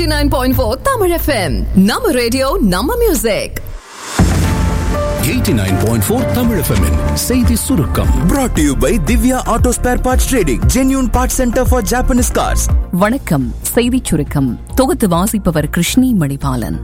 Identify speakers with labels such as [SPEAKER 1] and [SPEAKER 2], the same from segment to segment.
[SPEAKER 1] 89.4 Tamil FM. நம்ம radio நம்ம music
[SPEAKER 2] 89.4 Tamil FM -இன் செய்தி சுருக்கம்
[SPEAKER 3] brought to you by Divya Auto Spare Parts Trading, genuine parts center for Japanese cars.
[SPEAKER 4] வணக்கம் செய்திச் சுருக்கம் தொகுத்து வாசிப்பவர் கிருஷ்ணி மணிபாலன்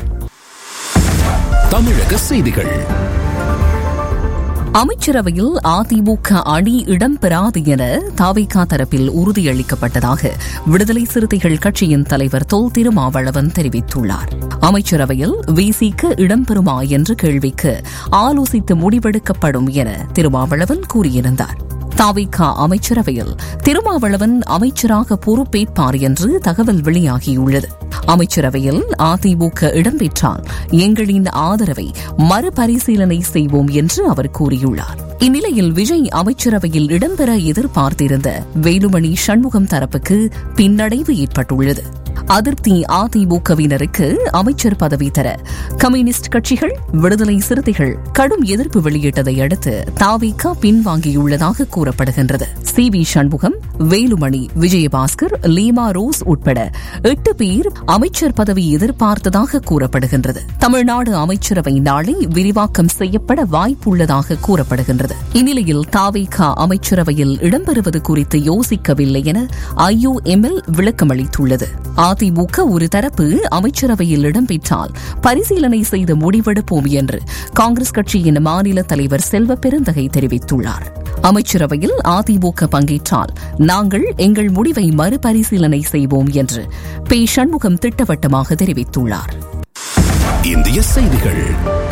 [SPEAKER 2] தமிழக செய்திகள்
[SPEAKER 4] அமைச்சரவையில் அதிமுக அணி இடம்பெறாது என தாவிகா தரப்பில் உறுதியளிக்கப்பட்டதாக விடுதலை சிறுத்தைகள் கட்சியின் தலைவர் தொல் திருமாவளவன் தெரிவித்துள்ளார் அமைச்சரவையில் விசிக்கு இடம்பெறுமா என்ற கேள்விக்கு ஆலோசித்து முடிவெடுக்கப்படும் என திருமாவளவன் கூறியிருந்தார் தாவிகா அமைச்சரவையில் திருமாவளவன் அமைச்சராக பொறுப்பேற்பார் என்று தகவல் வெளியாகியுள்ளது அமைச்சரவையில் அதிமுக இடம்பெற்றால் எங்களின் ஆதரவை மறுபரிசீலனை செய்வோம் என்று அவர் கூறியுள்ளார் இந்நிலையில் விஜய் அமைச்சரவையில் இடம்பெற எதிர்பார்த்திருந்த வேலுமணி சண்முகம் தரப்புக்கு பின்னடைவு ஏற்பட்டுள்ளது அதிருப்தி அதிமுகவினருக்கு அமைச்சர் பதவி தர கம்யூனிஸ்ட் கட்சிகள் விடுதலை சிறுத்தைகள் கடும் எதிர்ப்பு வெளியிட்டதை அடுத்து தாவிக பின்வாங்கியுள்ளதாக கூறப்படுகின்றது சி வி சண்முகம் வேலுமணி விஜயபாஸ்கர் லீமா ரோஸ் உட்பட எட்டு பேர் அமைச்சர் பதவி எதிர்பார்த்ததாக கூறப்படுகின்றது தமிழ்நாடு அமைச்சரவை நாளை விரிவாக்கம் செய்யப்பட வாய்ப்புள்ளதாக கூறப்படுகின்றது இந்நிலையில் தாவிக அமைச்சரவையில் இடம்பெறுவது குறித்து யோசிக்கவில்லை என ஐஓஎம்எல் விளக்கமளித்துள்ளது அதிமுக ஒரு தரப்பு அமைச்சரவையில் இடம்பெற்றால் பரிசீலனை செய்து முடிவெடுப்போம் என்று காங்கிரஸ் கட்சியின் மாநில தலைவர் செல்வ பெருந்தகை தெரிவித்துள்ளார் அமைச்சரவையில் அதிமுக பங்கேற்றால் நாங்கள் எங்கள் முடிவை மறுபரிசீலனை செய்வோம் என்று பே சண்முகம் திட்டவட்டமாக தெரிவித்துள்ளார்
[SPEAKER 2] இந்திய செய்திகள்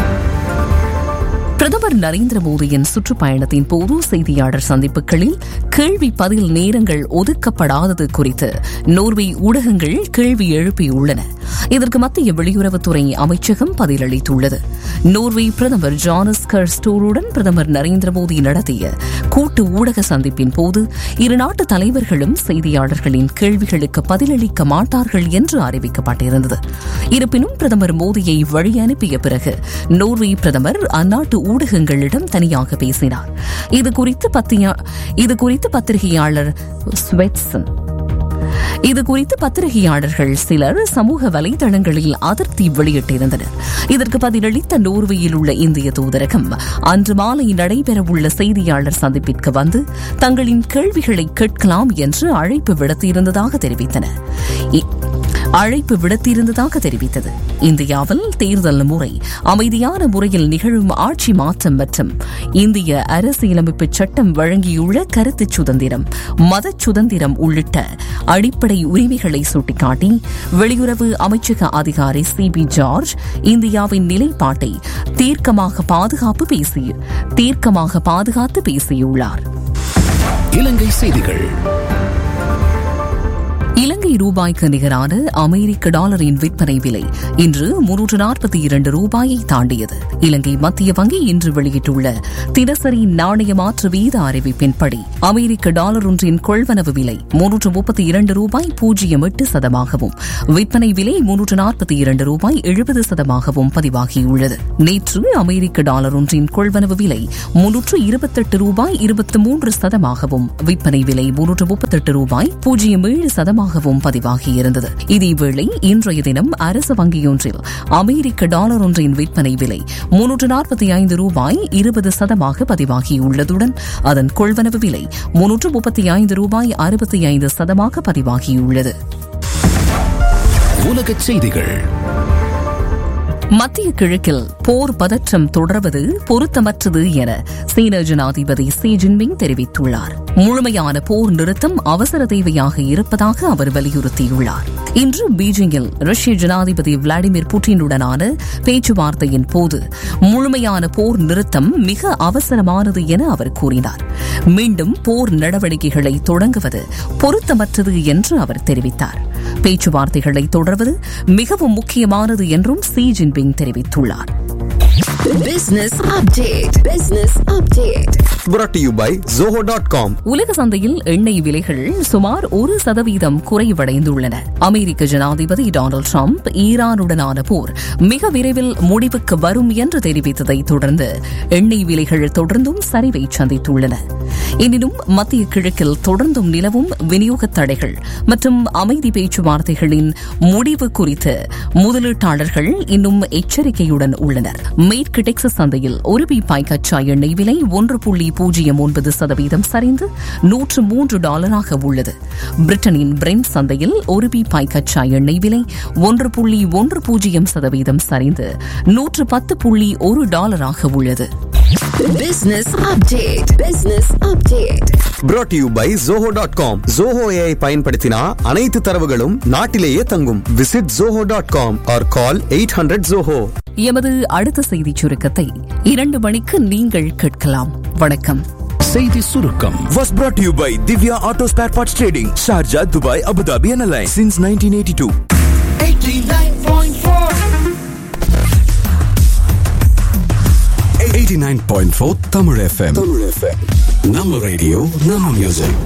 [SPEAKER 4] பிரதமர் நரேந்திர மோடியின் சுற்றுப்பயணத்தின் போது செய்தியாளர் சந்திப்புகளில் கேள்வி பதில் நேரங்கள் ஒதுக்கப்படாதது குறித்து நோர்வே ஊடகங்கள் கேள்வி எழுப்பியுள்ளன இதற்கு மத்திய வெளியுறவுத்துறை அமைச்சகம் பதிலளித்துள்ளது நோர்வே பிரதமர் ஜானஸ் கர்ஸ்டோருடன் பிரதமர் நரேந்திர மோடி நடத்திய கூட்டு ஊடக சந்திப்பின் போது இரு நாட்டு தலைவர்களும் செய்தியாளர்களின் கேள்விகளுக்கு பதிலளிக்க மாட்டார்கள் என்று அறிவிக்கப்பட்டிருந்தது இருப்பினும் பிரதமர் மோடியை வழி அனுப்பிய பிறகு நோர்வே பிரதமர் அந்நாட்டு ஊடகங்களிடம் தனியாக பேசினார் இது குறித்து பத்திரிகையாளர் ஸ்வெட்சன் இது குறித்து பத்திரிகையாளர்கள் சிலர் சமூக வலைதளங்களில் அதிருப்தி வெளியிட்டிருந்தனர் இதற்கு பதிலளித்த நோர்வேயில் உள்ள இந்திய தூதரகம் அன்று மாலை நடைபெறவுள்ள செய்தியாளர் சந்திப்பிற்கு வந்து தங்களின் கேள்விகளை கேட்கலாம் என்று அழைப்பு விடுத்திருந்ததாக தெரிவித்தனர் அழைப்பு விடுத்திருந்ததாக தெரிவித்தது இந்தியாவில் தேர்தல் முறை அமைதியான முறையில் நிகழும் ஆட்சி மாற்றம் மற்றும் இந்திய அரசியலமைப்பு சட்டம் வழங்கியுள்ள கருத்து சுதந்திரம் மத சுதந்திரம் உள்ளிட்ட அடிப்படை உரிமைகளை சுட்டிக்காட்டி வெளியுறவு அமைச்சக அதிகாரி சி பி ஜார்ஜ் இந்தியாவின் நிலைப்பாட்டை தீர்க்கமாக பாதுகாப்பு பேசி தீர்க்கமாக பாதுகாத்து பேசியுள்ளார்
[SPEAKER 2] இலங்கை செய்திகள்
[SPEAKER 4] இலங்கை ரூபாய்க்கு நிகரான அமெரிக்க டாலரின் விற்பனை விலை இன்று முன்னூற்று நாற்பத்தி இரண்டு ரூபாயை தாண்டியது இலங்கை மத்திய வங்கி இன்று வெளியிட்டுள்ள தினசரி நாணய மாற்று வீத அறிவிப்பின்படி அமெரிக்க டாலர் ஒன்றின் கொள்வனவு விலை முன்னூற்று முப்பத்தி இரண்டு ரூபாய் பூஜ்ஜியம் எட்டு சதமாகவும் விற்பனை விலை முன்னூற்று நாற்பத்தி இரண்டு ரூபாய் எழுபது சதமாகவும் பதிவாகியுள்ளது நேற்று அமெரிக்க டாலர் ஒன்றின் கொள்வனவு விலை முன்னூற்று இருபத்தெட்டு ரூபாய் இருபத்தி மூன்று சதமாகவும் விற்பனை விலை முன்னூற்று முப்பத்தெட்டு ரூபாய் பூஜ்ஜியம் ஏழு சதமாக அதிகமாகவும் பதிவாகியிருந்தது இதேவேளை இன்றைய தினம் அரசு வங்கியொன்றில் அமெரிக்க டாலர் ஒன்றின் விற்பனை விலை முன்னூற்று நாற்பத்தி ஐந்து ரூபாய் இருபது சதமாக பதிவாகியுள்ளதுடன் அதன் கொள்வனவு விலை முன்னூற்று முப்பத்தி ஐந்து ரூபாய் அறுபத்தி ஐந்து சதமாக பதிவாகியுள்ளது
[SPEAKER 2] உலகச் செய்திகள்
[SPEAKER 4] மத்திய கிழக்கில் போர் பதற்றம் தொடர்வது பொருத்தமற்றது என சீன ஜனாதிபதி சி ஜின்பிங் தெரிவித்துள்ளார் முழுமையான போர் நிறுத்தம் அவசர தேவையாக இருப்பதாக அவர் வலியுறுத்தியுள்ளார் இன்று பீஜிங்கில் ரஷ்ய ஜனாதிபதி விளாடிமிர் புட்டினுடனான பேச்சுவார்த்தையின் போது முழுமையான போர் நிறுத்தம் மிக அவசரமானது என அவர் கூறினார் மீண்டும் போர் நடவடிக்கைகளை தொடங்குவது பொருத்தமற்றது என்று அவர் தெரிவித்தார் பேச்சுவார்த்தைகளை தொடர்வது மிகவும் முக்கியமானது என்றும் சி ஜின்பிங் தெரிவித்துள்ளார்
[SPEAKER 1] Business update. Business update.
[SPEAKER 3] brought to you by zoho.com
[SPEAKER 4] உலக சந்தையில் எண்ணெய் விலைகள் சுமார் ஒரு சதவீதம் குறைவடைந்துள்ளன அமெரிக்க ஜனாதிபதி டொனால்டு டிரம்ப் ஈரானுடனான போர் மிக விரைவில் முடிவுக்கு வரும் என்று தெரிவித்ததை தொடர்ந்து எண்ணெய் விலைகள் தொடர்ந்தும் சரிவை சந்தித்துள்ளன எனினும் மத்திய கிழக்கில் தொடர்ந்தும் நிலவும் விநியோக தடைகள் மற்றும் அமைதி பேச்சுவார்த்தைகளின் முடிவு குறித்து முதலீட்டாளர்கள் இன்னும் எச்சரிக்கையுடன் உள்ளனர் மேற்கு டெக்சஸ் சந்தையில் ஒரு பீப்பாய் கச்சா எண்ணெய் விலை ஒன்று புள்ளி பூஜ்ஜியம் ஒன்பது சதவீதம் சரிந்து நூற்று மூன்று டாலராக உள்ளது பிரிட்டனின் பிரெண்ட் சந்தையில் ஒரு பீப்பாய் கச்சா எண்ணெய் விலை ஒன்று புள்ளி ஒன்று பூஜ்ஜியம் சதவீதம் சரிந்து நூற்று பத்து புள்ளி ஒரு டாலராக உள்ளது
[SPEAKER 1] Business update. Business update.
[SPEAKER 3] brought to you by zoho.com zoho AI பயன்படுத்தினா அனைத்து தரவுகளும் நாட்டிலேயே தங்கும் visit zoho.com or call 800 zoho
[SPEAKER 4] எமது அடுத்த செய்திச் சுருக்கத்தை இரண்டு மணிக்கு நீங்கள் கேட்கலாம் வணக்கம்
[SPEAKER 2] செய்தி சுருக்கம்
[SPEAKER 3] was brought to you by Divya Auto Spare Parts Trading Sharjah Dubai Abu Dhabi and Alliance since 1982
[SPEAKER 2] 89.4 Tamil FM நம்ம ரேடியோ நம்ம மியூசிக்